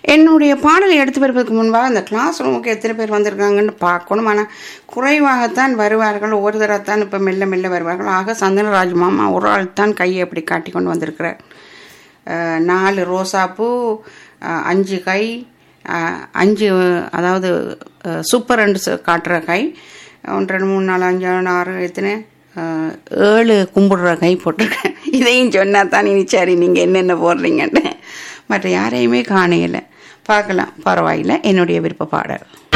என்னுடைய பாடலை எடுத்து வருவதற்கு முன்பாக அந்த கிளாஸ் ரூமுக்கு எத்தனை பேர் வந்திருக்காங்கன்னு பார்க்கணும் ஆனால் குறைவாகத்தான் வருவார்கள் ஒரு தடவைத்தான் இப்போ மெல்ல மெல்ல வருவார்கள் ஆக சந்தனராஜ் மாமா ஒரு ஆள் தான் கையை அப்படி காட்டி கொண்டு வந்திருக்கிறார் அஹ், நாலு ரோசாப்பூ அஹ், அஞ்சு கை அஹ், அஞ்சு அதாவது அஹ், சூப்பர் ரெண்டு சு- காட்டுற கை ஒன்று ரெண்டு மூணு நாலு அஞ்சு ஆறு ஆறு எத்தனை அஹ், ஏழு கும்பிடுற கை போட்டிருக்கேன் இதையும் சொன்னா தான் இனி சரி நீங்கள் என்னென்ன போடுறீங்கன்னு மற்ற யாரையுமே காணையில பார்க்கலாம் பரவாயில்லை என்னுடைய விருப்ப பாடல்